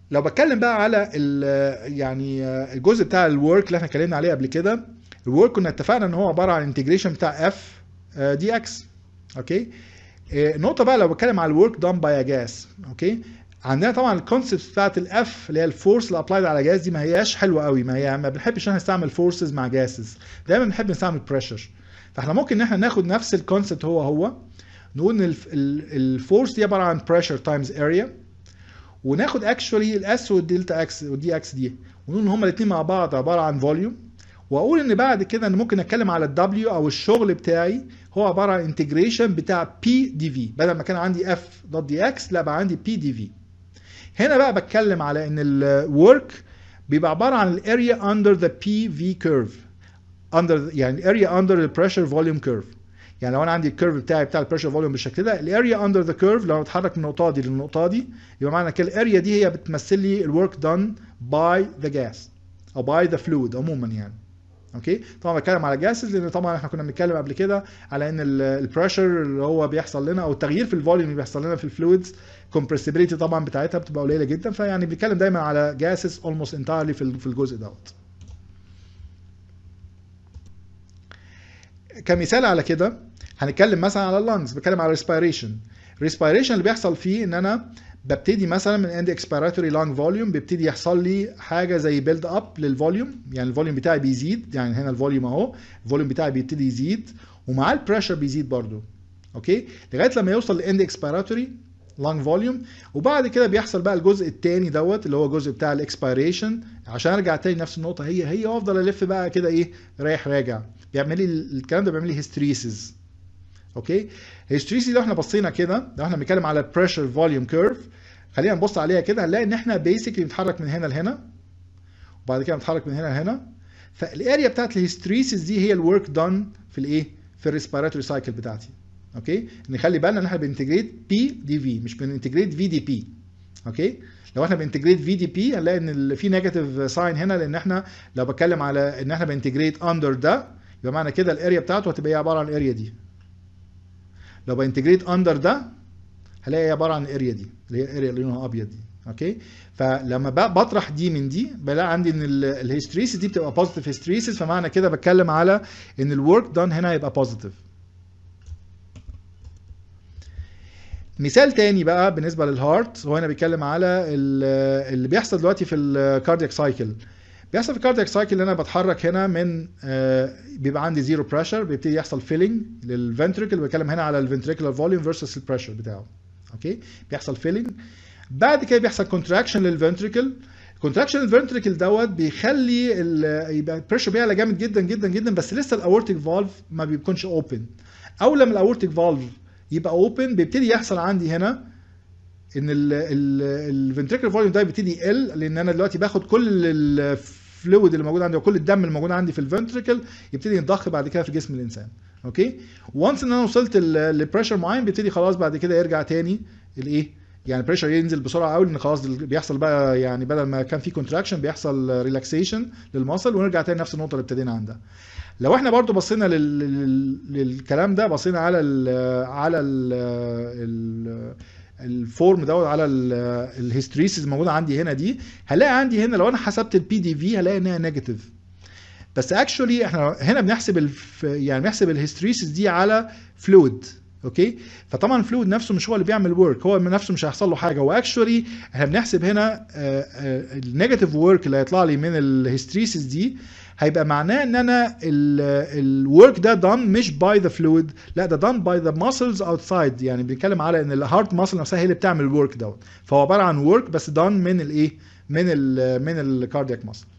لو بتكلم بقى على ال- يعني الجزء بتاع الورك اللي احنا اتكلمنا عليه قبل كده الورك كنا اتفقنا ان هو عباره عن انتجريشن بتاع اف دي اكس اوكي آه، نقطه بقى لو بتكلم على الورك دون باي جاس اوكي عندنا طبعا الكونسبت بتاعت الاف اللي هي الفورس اللي ابلايد على جاز دي ما هياش حلوه قوي ما هي ما بنحبش ان احنا نستعمل فورسز مع جاسز دايما بنحب نستعمل بريشر فاحنا ممكن ان احنا ناخد نفس الكونسبت هو هو نقول ان الف- ال- الفورس دي عباره عن بريشر تايمز اريا وناخد اكشولي الاس والدلتا اكس والدي اكس دي ونقول ان هما الاثنين مع بعض عباره عن فوليوم واقول ان بعد كده انا ممكن اتكلم على الدبليو او الشغل بتاعي هو عباره عن انتجريشن بتاع بي دي في بدل ما كان عندي اف دوت دي اكس لا بقى عندي بي دي في هنا بقى بتكلم على ان الورك بيبقى عباره عن الاريا اندر ذا بي في كيرف اندر يعني الاريا اندر البريشر فوليوم كيرف يعني لو انا عندي الكيرف بتاعي بتاع البريشر فوليوم بالشكل ده الاريا اندر ذا كيرف لو اتحرك من النقطه دي للنقطه دي يبقى معنى كده الاريا دي هي بتمثل لي الورك دون باي ذا جاس او باي ذا فلويد عموما يعني اوكي طبعا بتكلم على جاسز لان طبعا احنا كنا بنتكلم قبل كده على ان البريشر اللي هو بيحصل لنا او التغيير في الفوليوم اللي بيحصل لنا في الفلويدز كومبرسيبيليتي طبعا بتاعتها بتبقى قليله جدا فيعني بنتكلم دايما على جاسز اولموست انتايرلي في ال- في الجزء دوت كمثال على كده هنتكلم مثلا على اللنجز بتكلم على ريسبيريشن ريسبيريشن اللي بيحصل فيه ان انا ببتدي مثلا من اند اكسبيراتوري لانج فوليوم بيبتدي يحصل لي حاجه زي بيلد اب للفوليوم يعني الفوليوم بتاعي بيزيد يعني هنا الفوليوم اهو الفوليوم بتاعي بيبتدي يزيد ومعاه البريشر بيزيد برضو اوكي لغايه لما يوصل لاند اكسبيراتوري لانج فوليوم وبعد كده بيحصل بقى الجزء الثاني دوت اللي هو الجزء بتاع الاكسبيريشن عشان ارجع تاني نفس النقطه هي هي وافضل الف بقى كده ايه رايح راجع بيعمل لي الكلام ده بيعمل لي هيستريسز اوكي هيستريسي لو احنا بصينا كده لو احنا بنتكلم على بريشر فوليوم كيرف خلينا نبص عليها كده هنلاقي ان احنا بيسكلي بنتحرك من هنا لهنا وبعد كده بنتحرك من هنا لهنا فالاريا بتاعت الهيستريسيس دي هي الورك دون في الايه في الريسبيراتوري سايكل بتاعتي اوكي نخلي بالنا ان احنا بننتجريت بي دي في مش بننتجريت في دي بي اوكي لو احنا بننتجريت في دي بي هنلاقي ان ال- في نيجاتيف ساين هنا لان احنا لو بتكلم على ان احنا بننتجريت اندر ده يبقى معنى كده الاريا بتاعته هتبقى هي عباره عن الاريا دي لو بانتجريت اندر ده هلاقي هي عباره عن الاريا دي اللي هي الاريا اللي لونها ابيض دي اوكي فلما بقى بطرح دي من دي بلاقي عندي ان الهيستريسيس دي بتبقى بوزيتيف هيستريسيس فمعنى كده بتكلم على ان الورك دون هنا هيبقى بوزيتيف مثال تاني بقى بالنسبه للهارت هو هنا بيتكلم على ال- اللي بيحصل دلوقتي في الكاردياك سايكل بيحصل في الكاردياك سايكل ان انا بتحرك هنا من آه، بيبقى عندي زيرو بريشر بيبتدي يحصل فيلينج للفنتريكل بتكلم هنا على الفنتريكولار فوليوم فيرسس البريشر بتاعه اوكي بيحصل فيلينج بعد كده بيحصل كونتراكشن للفنتريكل كونتراكشن الفنتريكل دوت بيخلي ال- يبقى البريشر بيعلى جامد جدا جدا جدا بس لسه الاورتيك فالف ما بيكونش اوبن اول لما الاورتيك فالف يبقى اوبن بيبتدي يحصل عندي هنا ان الفنتريكل فوليوم ده بيبتدي يقل لان انا دلوقتي باخد كل الفلويد اللي موجود عندي وكل الدم اللي موجود عندي في الفنتريكل يبتدي يتضخ بعد كده في جسم الانسان اوكي وانس ان انا وصلت لبريشر معين بيبتدي خلاص بعد كده يرجع تاني الايه يعني البريشر ينزل بسرعه قوي لان خلاص بيحصل بقى يعني بدل ما كان في كونتراكشن بيحصل ريلاكسيشن للمصل ونرجع تاني نفس النقطه اللي ابتدينا عندها لو احنا برضو بصينا لل... لل... للكلام ده بصينا على ال... على ال... ال... الفورم دوت على الهيستريسيس الموجوده عندي هنا دي هلاقي عندي هنا لو انا حسبت البي دي في هلاقي انها نيجاتيف بس اكشولي احنا هنا بنحسب الف... يعني بنحسب الهيستريسيس دي على فلويد اوكي فطبعا الفلويد نفسه مش هو اللي بيعمل ورك هو من نفسه مش هيحصل له حاجه واكشولي احنا بنحسب هنا النيجاتيف ورك اللي هيطلع لي من الهيستريسيس دي هيبقى معناه ان انا الورك ده done مش باي ذا فلويد لا ده done باي ذا muscles اوتسايد يعني بنتكلم على ان الهارت ماسل نفسها هي اللي بتعمل الورك دوت فهو عباره عن ورك بس done من الايه من ال من الكاردياك ماسل